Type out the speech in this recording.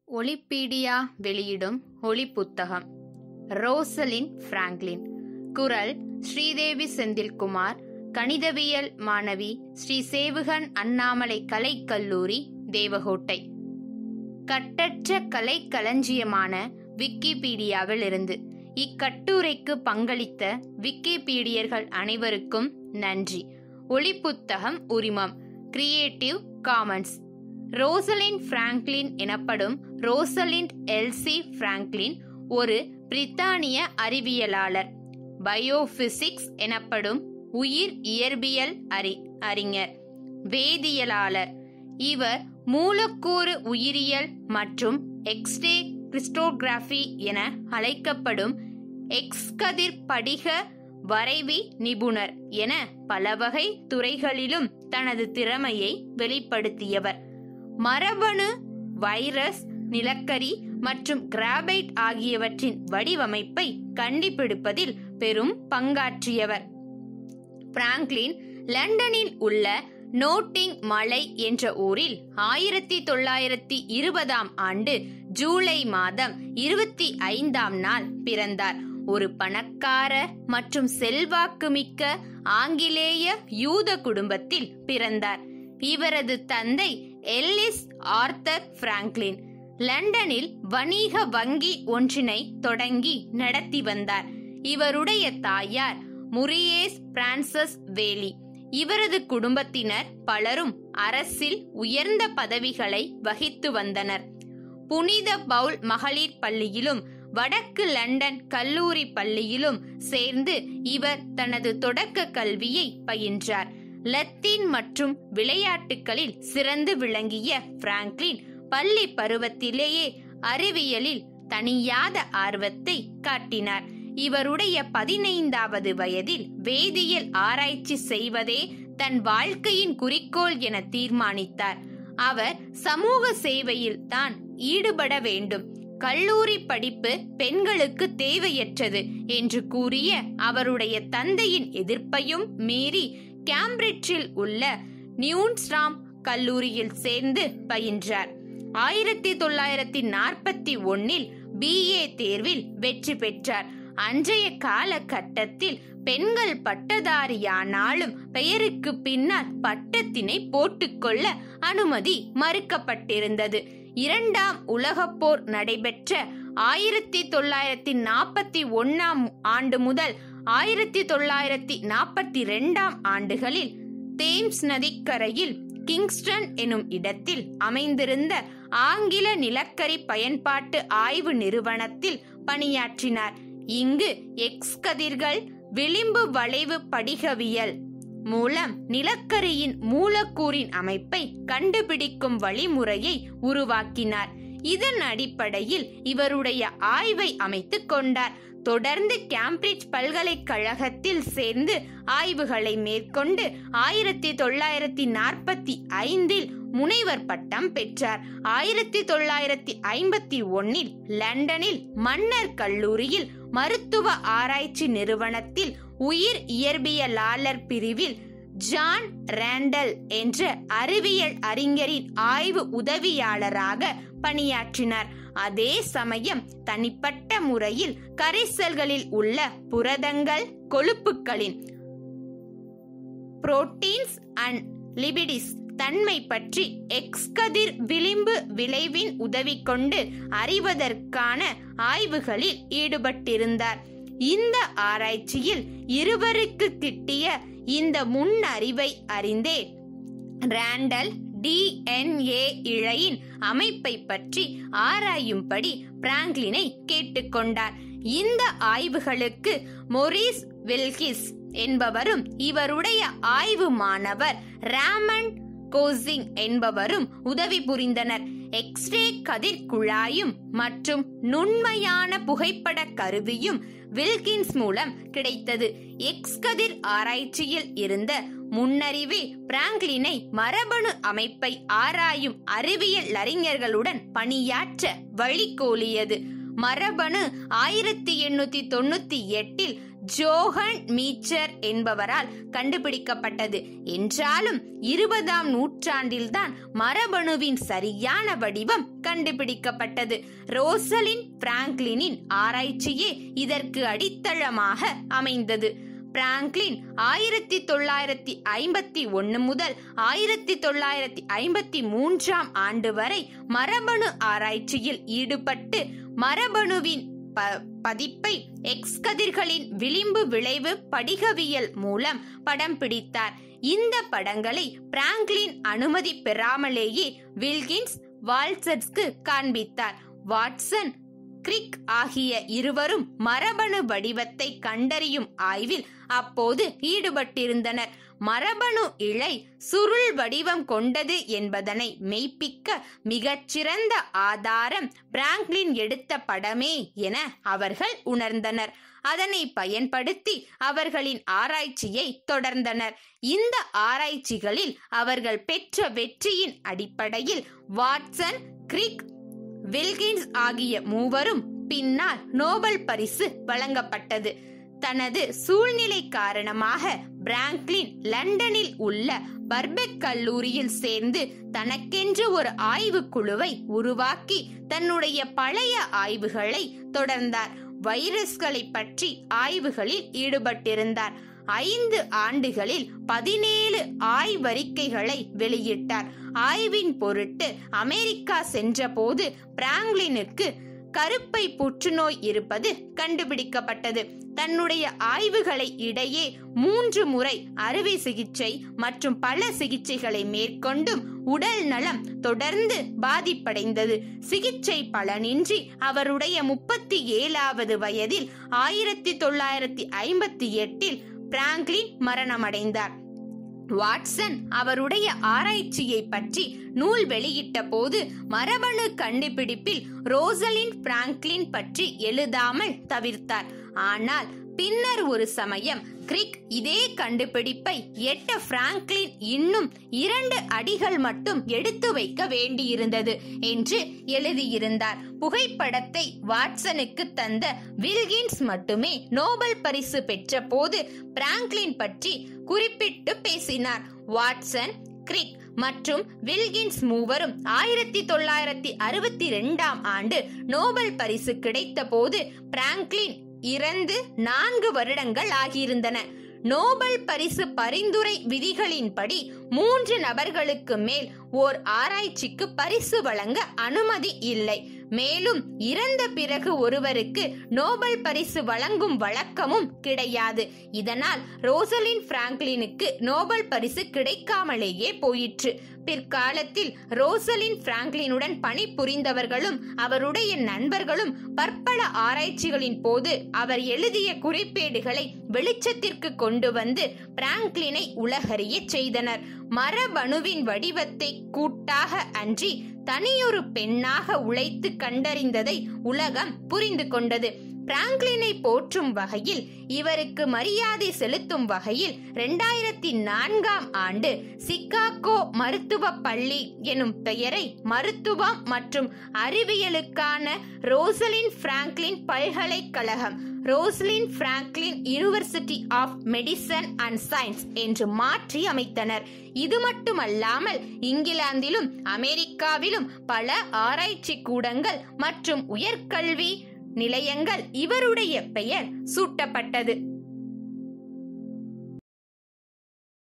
ஒலிப்பீடியா வெளியிடும் ஒலி புத்தகம் ரோசலின் பிராங்க்லின் குரல் ஸ்ரீதேவி செந்தில்குமார் கணிதவியல் மாணவி ஸ்ரீ சேவுகன் அண்ணாமலை கலைக்கல்லூரி தேவகோட்டை கட்டற்ற கலைக்களஞ்சியமான விக்கிபீடியாவில் இருந்து இக்கட்டுரைக்கு பங்களித்த விக்கிபீடியர்கள் அனைவருக்கும் நன்றி ஒளிப்புத்தகம் உரிமம் கிரியேட்டிவ் காமன்ஸ் ரோசலின் பிராங்க்லின் எனப்படும் ரோசலிண்ட் எல்சி பிராங்க்லின் ஒரு பிரித்தானிய அறிவியலாளர் பயோபிசிக்ஸ் எனப்படும் உயிர் இயற்பியல் அறி அறிஞர் வேதியியலாளர் இவர் மூலக்கூறு உயிரியல் மற்றும் எக்ஸ்ரே கிறிஸ்டோகிராஃபி என அழைக்கப்படும் எக்ஸ் கதிர் படிக வரைவி நிபுணர் என பல வகை துறைகளிலும் தனது திறமையை வெளிப்படுத்தியவர் மரபணு வைரஸ் நிலக்கரி மற்றும் கிராபைட் ஆகியவற்றின் வடிவமைப்பை கண்டுபிடிப்பதில் பெரும் பங்காற்றியவர் பிராங்க்லின் லண்டனில் உள்ள நோட்டிங் மலை என்ற ஊரில் ஆயிரத்தி தொள்ளாயிரத்தி இருபதாம் ஆண்டு ஜூலை மாதம் இருபத்தி ஐந்தாம் நாள் பிறந்தார் ஒரு பணக்கார மற்றும் செல்வாக்குமிக்க ஆங்கிலேய யூத குடும்பத்தில் பிறந்தார் இவரது தந்தை எல்லிஸ் ஆர்த்தர் பிராங்க்லின் லண்டனில் வணிக வங்கி ஒன்றினை தொடங்கி நடத்தி வந்தார் இவருடைய தாயார் முரியேஸ் பிரான்சஸ் வேலி இவரது குடும்பத்தினர் பலரும் அரசில் உயர்ந்த பதவிகளை வகித்து வந்தனர் புனித பவுல் மகளிர் பள்ளியிலும் வடக்கு லண்டன் கல்லூரி பள்ளியிலும் சேர்ந்து இவர் தனது தொடக்க கல்வியை பயின்றார் லத்தீன் மற்றும் விளையாட்டுகளில் சிறந்து விளங்கிய பிராங்க்லின் பள்ளி பருவத்திலேயே அறிவியலில் தனியாத ஆர்வத்தை காட்டினார் இவருடைய பதினைந்தாவது வயதில் வேதியியல் ஆராய்ச்சி செய்வதே தன் வாழ்க்கையின் குறிக்கோள் என தீர்மானித்தார் அவர் சமூக சேவையில் தான் ஈடுபட வேண்டும் கல்லூரி படிப்பு பெண்களுக்கு தேவையற்றது என்று கூறிய அவருடைய தந்தையின் எதிர்ப்பையும் மீறி கேம்பிரிட்ஜில் உள்ள நியூன்ஸ்ராம் கல்லூரியில் சேர்ந்து பயின்றார் ஆயிரத்தி தொள்ளாயிரத்தி நாற்பத்தி ஒன்னில் பிஏ தேர்வில் வெற்றி பெற்றார் அன்றைய காலகட்டத்தில் பெண்கள் பட்டதாரியானாலும் பெயருக்கு பின்னால் பட்டத்தினை போட்டுக்கொள்ள அனுமதி மறுக்கப்பட்டிருந்தது இரண்டாம் உலகப் போர் நடைபெற்ற ஆயிரத்தி தொள்ளாயிரத்தி நாற்பத்தி ஒன்னாம் ஆண்டு முதல் ஆயிரத்தி தொள்ளாயிரத்தி நாற்பத்தி ரெண்டாம் ஆண்டுகளில் தேம்ஸ் நதிக்கரையில் கிங்ஸ்டன் எனும் இடத்தில் அமைந்திருந்த ஆங்கில நிலக்கரி பயன்பாட்டு ஆய்வு நிறுவனத்தில் பணியாற்றினார் இங்கு எக்ஸ் கதிர்கள் விளிம்பு வளைவு படிகவியல் மூலம் நிலக்கரியின் மூலக்கூறின் அமைப்பை கண்டுபிடிக்கும் வழிமுறையை உருவாக்கினார் இதன் அடிப்படையில் இவருடைய ஆய்வை அமைத்துக் கொண்டார் தொடர்ந்து கேம்பிரிட்ஜ் பல்கலைக்கழகத்தில் சேர்ந்து ஆய்வுகளை மேற்கொண்டு ஆயிரத்தி தொள்ளாயிரத்தி நாற்பத்தி ஐந்தில் முனைவர் பட்டம் பெற்றார் ஆயிரத்தி தொள்ளாயிரத்தி ஐம்பத்தி ஒன்னில் லண்டனில் மன்னர் கல்லூரியில் மருத்துவ ஆராய்ச்சி நிறுவனத்தில் உயிர் இயற்பியலாளர் பிரிவில் ஜான் ரேண்டல் என்ற அறிவியல் அறிஞரின் ஆய்வு உதவியாளராக பணியாற்றினார் அதே சமயம் தனிப்பட்ட முறையில் கரைசல்களில் உள்ள புரதங்கள் கொழுப்புகளின் புரோட்டீன்ஸ் அண்ட் லிபிடிஸ் தன்மை பற்றி எக்ஸ் கதிர் விளிம்பு விளைவின் உதவி கொண்டு அறிவதற்கான ஆய்வுகளில் ஈடுபட்டிருந்தார் இந்த ஆராய்ச்சியில் இருவருக்கு கிட்டிய இந்த முன் அறிவை அறிந்தே ரேண்டல் டிஎன்ஏ இழையின் அமைப்பை பற்றி ஆராயும்படி பிராங்க்லினை கேட்டுக்கொண்டார் இந்த ஆய்வுகளுக்கு மொரிஸ் வில்கிஸ் என்பவரும் இவருடைய ஆய்வு மாணவர் ராமன் கோசிங் என்பவரும் உதவி புரிந்தனர் எக்ஸ்ரே கதிர் குழாயும் மற்றும் நுண்மையான புகைப்பட கருவியும் வில்கின்ஸ் மூலம் கிடைத்தது எக்ஸ் கதிர் ஆராய்ச்சியில் இருந்த முன்னறிவே பிராங்க்லினை மரபணு அமைப்பை ஆராயும் அறிவியல் அறிஞர்களுடன் பணியாற்ற வழிகோலியது மரபணு ஆயிரத்தி எண்ணூத்தி தொண்ணூத்தி எட்டில் ஜோஹன் மீச்சர் என்பவரால் கண்டுபிடிக்கப்பட்டது என்றாலும் இருபதாம் நூற்றாண்டில்தான் மரபணுவின் சரியான வடிவம் கண்டுபிடிக்கப்பட்டது ரோசலின் பிராங்க்லினின் ஆராய்ச்சியே இதற்கு அடித்தளமாக அமைந்தது பிராங்க்லின் ஆயிரத்தி தொள்ளாயிரத்தி ஐம்பத்தி ஒன்று முதல் ஆயிரத்தி தொள்ளாயிரத்தி ஐம்பத்தி மூன்றாம் ஆண்டு வரை மரபணு ஆராய்ச்சியில் ஈடுபட்டு மரபணுவின் ப பதிப்பை எக்ஸ் கதிர்களின் விளிம்பு விளைவு படிகவியல் மூலம் படம் பிடித்தார் இந்த படங்களை பிராங்க்லின் அனுமதி பெறாமலேயே வில்கின்ஸ் வால்சர்ஸ்க்கு காண்பித்தார் வாட்சன் கிரிக் ஆகிய இருவரும் மரபணு வடிவத்தை கண்டறியும் ஆய்வில் அப்போது ஈடுபட்டிருந்தனர் மரபணு இழை சுருள் வடிவம் கொண்டது என்பதனை மெய்ப்பிக்க மிகச்சிறந்த ஆதாரம் பிராங்க்லின் எடுத்த படமே என அவர்கள் உணர்ந்தனர் அதனை பயன்படுத்தி அவர்களின் ஆராய்ச்சியை தொடர்ந்தனர் இந்த ஆராய்ச்சிகளில் அவர்கள் பெற்ற வெற்றியின் அடிப்படையில் வாட்சன் கிரிக் வில்கின்ஸ் ஆகிய மூவரும் பின்னால் நோபல் பரிசு வழங்கப்பட்டது தனது சூழ்நிலை காரணமாக பிராங்க்லின் லண்டனில் உள்ள பர்பெக் கல்லூரியில் சேர்ந்து தனக்கென்று ஒரு ஆய்வு குழுவை உருவாக்கி தன்னுடைய பழைய ஆய்வுகளை தொடர்ந்தார் வைரஸ்களை பற்றி ஆய்வுகளில் ஈடுபட்டிருந்தார் ஐந்து ஆண்டுகளில் பதினேழு ஆய்வறிக்கைகளை வெளியிட்டார் ஆய்வின் பொருட்டு அமெரிக்கா சென்றபோது பிராங்க்லினுக்கு கருப்பை புற்றுநோய் இருப்பது கண்டுபிடிக்கப்பட்டது தன்னுடைய ஆய்வுகளை இடையே மூன்று முறை அறுவை சிகிச்சை மற்றும் பல சிகிச்சைகளை மேற்கொண்டும் உடல் நலம் தொடர்ந்து பாதிப்படைந்தது சிகிச்சை பலனின்றி அவருடைய முப்பத்தி ஏழாவது வயதில் ஆயிரத்தி தொள்ளாயிரத்தி ஐம்பத்தி எட்டில் பிராங்க்லின் மரணமடைந்தார் வாட்சன் அவருடைய ஆராய்ச்சியை பற்றி நூல் வெளியிட்ட போது மரபணு கண்டுபிடிப்பில் ரோசலின் பிராங்க்லின் பற்றி எழுதாமல் தவிர்த்தார் ஆனால் பின்னர் ஒரு சமயம் கிரிக் இதே கண்டுபிடிப்பை எட்ட பிராங்க்லின் இன்னும் இரண்டு அடிகள் மட்டும் எடுத்து வைக்க வேண்டியிருந்தது என்று எழுதியிருந்தார் புகைப்படத்தை வாட்சனுக்கு தந்த வில்கின்ஸ் மட்டுமே நோபல் பரிசு பெற்ற போது பிராங்க்லின் பற்றி குறிப்பிட்டு பேசினார் வாட்சன் கிரிக் மற்றும் வில்கின்ஸ் மூவரும் ஆயிரத்தி தொள்ளாயிரத்தி அறுபத்தி ரெண்டாம் ஆண்டு நோபல் பரிசு கிடைத்த போது பிராங்க்லின் இறந்து நான்கு வருடங்கள் ஆகியிருந்தன நோபல் பரிசு பரிந்துரை விதிகளின்படி மூன்று நபர்களுக்கு மேல் ஓர் ஆராய்ச்சிக்கு பரிசு வழங்க அனுமதி இல்லை மேலும் இறந்த பிறகு ஒருவருக்கு நோபல் பரிசு வழங்கும் வழக்கமும் கிடையாது இதனால் ரோசலின் பிராங்க்லினுக்கு நோபல் பரிசு கிடைக்காமலேயே போயிற்று பிற்காலத்தில் ரோசலின் பிராங்க்லினுடன் பணிபுரிந்தவர்களும் அவருடைய நண்பர்களும் பற்பல ஆராய்ச்சிகளின் போது அவர் எழுதிய குறிப்பேடுகளை வெளிச்சத்திற்கு கொண்டு வந்து பிராங்க்லினை உலகறிய செய்தனர் மரபணுவின் வடிவத்தை கூட்டாக அன்றி தனியொரு பெண்ணாக உழைத்து கண்டறிந்ததை உலகம் புரிந்து கொண்டது பிராங்க்லினை போற்றும் வகையில் இவருக்கு மரியாதை செலுத்தும் வகையில் இரண்டாயிரத்தி நான்காம் ஆண்டு சிகாகோ மருத்துவ பள்ளி எனும் பெயரை மருத்துவம் மற்றும் அறிவியலுக்கான ரோசலின் பிராங்க்லின் பல்கலைக்கழகம் Rosalind Franklin university of medicine and science என்று மாற்றி அமைத்தனர் இது மட்டுமல்லாமல் இங்கிலாந்திலும் அமெரிக்காவிலும் பல ஆராய்ச்சி கூடங்கள் மற்றும் உயர்கல்வி நிலையங்கள் இவருடைய பெயர் சூட்டப்பட்டது